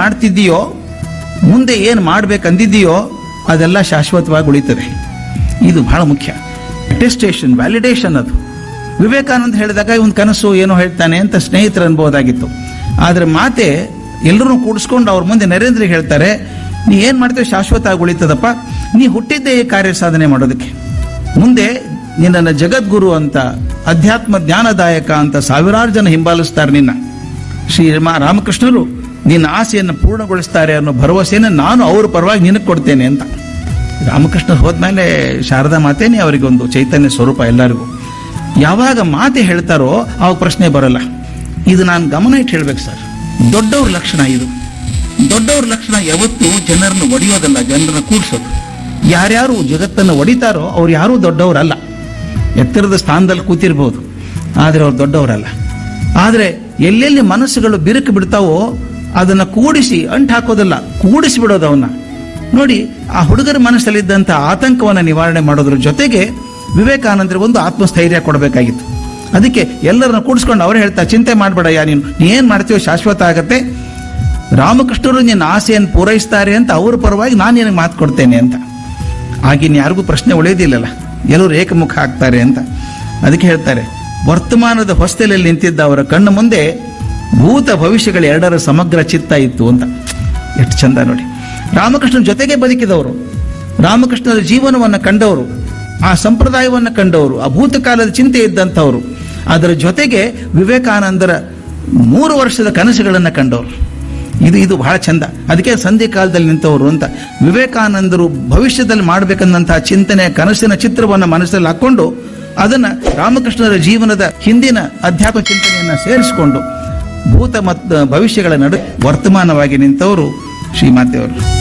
ಮಾಡ್ತಿದ್ದೀಯೋ ಮುಂದೆ ಏನು ಮಾಡ್ಬೇಕಂದಿದ್ದೀಯೋ ಅದೆಲ್ಲ ಶಾಶ್ವತವಾಗಿ ಉಳಿತದೆ ಇದು ಬಹಳ ಮುಖ್ಯ ಅಟೆಸ್ಟೇಷನ್ ವ್ಯಾಲಿಡೇಷನ್ ಅದು ವಿವೇಕಾನಂದ ಹೇಳಿದಾಗ ಒಂದು ಕನಸು ಏನೋ ಹೇಳ್ತಾನೆ ಅಂತ ಸ್ನೇಹಿತರು ಅನ್ಬೋದಾಗಿತ್ತು ಆದರೆ ಮಾತೆ ಎಲ್ಲರೂ ಕೂಡಿಸ್ಕೊಂಡು ಅವ್ರ ಮುಂದೆ ನರೇಂದ್ರಿಗೆ ಹೇಳ್ತಾರೆ ನೀ ಏನು ಮಾಡ್ತೇವೆ ಶಾಶ್ವತ ಆಗಿ ಉಳಿತದಪ್ಪ ನೀ ಹುಟ್ಟಿದ್ದೇ ಈ ಕಾರ್ಯ ಸಾಧನೆ ಮಾಡೋದಕ್ಕೆ ಮುಂದೆ ನಿನ್ನನ್ನು ಜಗದ್ಗುರು ಅಂತ ಅಧ್ಯಾತ್ಮ ಜ್ಞಾನದಾಯಕ ಅಂತ ಸಾವಿರಾರು ಜನ ಹಿಂಬಾಲಿಸ್ತಾರೆ ನಿನ್ನ ಶ್ರೀ ಮ- ರಾಮಕೃಷ್ಣರು ನಿನ್ನ ಆಸೆಯನ್ನು ಪೂರ್ಣಗೊಳಿಸ್ತಾರೆ ಅನ್ನೋ ಭರವಸೆಯನ್ನು ನಾನು ಅವ್ರ ಪರವಾಗಿ ನಿನಗೆ ಕೊಡ್ತೇನೆ ಅಂತ ರಾಮಕೃಷ್ಣ ಹೋದ್ಮೇಲೆ ಶಾರದಾ ಮಾತೇನೆ ಅವರಿಗೆ ಒಂದು ಚೈತನ್ಯ ಸ್ವರೂಪ ಎಲ್ಲರಿಗೂ ಯಾವಾಗ ಮಾತೆ ಹೇಳ್ತಾರೋ ಅವಾಗ ಪ್ರಶ್ನೆ ಬರಲ್ಲ ಇದು ನಾನು ಗಮನ ಇಟ್ಟು ಹೇಳ್ಬೇಕು ಸರ್ ದೊಡ್ಡವ್ರ ಲಕ್ಷಣ ಇದು ದೊಡ್ಡವ್ರ ಲಕ್ಷಣ ಯಾವತ್ತೂ ಜನರನ್ನು ಒಡೆಯೋದಲ್ಲ ಜನರನ್ನ ಕೂಡ್ಸೋದು ಯಾರ್ಯಾರು ಜಗತ್ತನ್ನು ಒಡಿತಾರೋ ಅವ್ರು ಯಾರೂ ದೊಡ್ಡವರಲ್ಲ ಎತ್ತರದ ಸ್ಥಾನದಲ್ಲಿ ಕೂತಿರ್ಬೋದು ಆದರೆ ಅವ್ರು ದೊಡ್ಡವರಲ್ಲ ಆದರೆ ಎಲ್ಲೆಲ್ಲಿ ಮನಸ್ಸುಗಳು ಬಿರುಕು ಬಿಡ್ತಾವೋ ಅದನ್ನ ಕೂಡಿಸಿ ಅಂಟು ಹಾಕೋದಲ್ಲ ಕೂಡಿಸಿ ಬಿಡೋದು ಅವನ್ನ ನೋಡಿ ಆ ಹುಡುಗರ ಮನಸ್ಸಲ್ಲಿದ್ದಂಥ ಆತಂಕವನ್ನು ನಿವಾರಣೆ ಮಾಡೋದ್ರ ಜೊತೆಗೆ ವಿವೇಕಾನಂದರಿಗೆ ಒಂದು ಆತ್ಮಸ್ಥೈರ್ಯ ಕೊಡಬೇಕಾಗಿತ್ತು ಅದಕ್ಕೆ ಎಲ್ಲರನ್ನ ಕೂಡಿಸ್ಕೊಂಡು ಅವ್ರು ಹೇಳ್ತಾ ಚಿಂತೆ ಮಾಡಬೇಡಯ್ಯ ನೀನು ನೀ ಏನು ಮಾಡ್ತೀವೋ ಶಾಶ್ವತ ಆಗತ್ತೆ ರಾಮಕೃಷ್ಣರು ನಿನ್ನ ಆಸೆಯನ್ನು ಪೂರೈಸ್ತಾರೆ ಅಂತ ಅವ್ರ ಪರವಾಗಿ ನಾನು ನಿನಗೆ ಮಾತು ಕೊಡ್ತೇನೆ ಅಂತ ಆಗಿನ ಯಾರಿಗೂ ಪ್ರಶ್ನೆ ಉಳಿಯೋದಿಲ್ಲಲ್ಲ ಎಲ್ಲರೂ ಏಕಮುಖ ಆಗ್ತಾರೆ ಅಂತ ಅದಕ್ಕೆ ಹೇಳ್ತಾರೆ ವರ್ತಮಾನದ ಹೊಸ್ತೆಲಲ್ಲಿ ನಿಂತಿದ್ದ ಅವರ ಕಣ್ಣು ಮುಂದೆ ಭೂತ ಭವಿಷ್ಯಗಳ ಎರಡರ ಸಮಗ್ರ ಚಿತ್ತ ಇತ್ತು ಅಂತ ಎಷ್ಟು ಚಂದ ನೋಡಿ ರಾಮಕೃಷ್ಣನ ಜೊತೆಗೆ ಬದುಕಿದವರು ರಾಮಕೃಷ್ಣರ ಜೀವನವನ್ನು ಕಂಡವರು ಆ ಸಂಪ್ರದಾಯವನ್ನು ಕಂಡವರು ಆ ಭೂತಕಾಲದ ಚಿಂತೆ ಇದ್ದಂಥವರು ಅದರ ಜೊತೆಗೆ ವಿವೇಕಾನಂದರ ಮೂರು ವರ್ಷದ ಕನಸುಗಳನ್ನು ಕಂಡವರು ಇದು ಇದು ಬಹಳ ಚಂದ ಅದಕ್ಕೆ ಸಂಧಿ ಕಾಲದಲ್ಲಿ ನಿಂತವರು ಅಂತ ವಿವೇಕಾನಂದರು ಭವಿಷ್ಯದಲ್ಲಿ ಮಾಡಬೇಕನ್ನಂತಹ ಚಿಂತನೆಯ ಕನಸಿನ ಚಿತ್ರವನ್ನು ಮನಸ್ಸಲ್ಲಿ ಹಾಕೊಂಡು ಅದನ್ನ ರಾಮಕೃಷ್ಣರ ಜೀವನದ ಹಿಂದಿನ ಅಧ್ಯಾತ್ಮ ಚಿಂತನೆಯನ್ನ ಸೇರಿಸಿಕೊಂಡು ಭೂತ ಮತ್ತು ಭವಿಷ್ಯಗಳ ನಡು ವರ್ತಮಾನವಾಗಿ ನಿಂತವರು ಶ್ರೀಮಾತೆಯವರು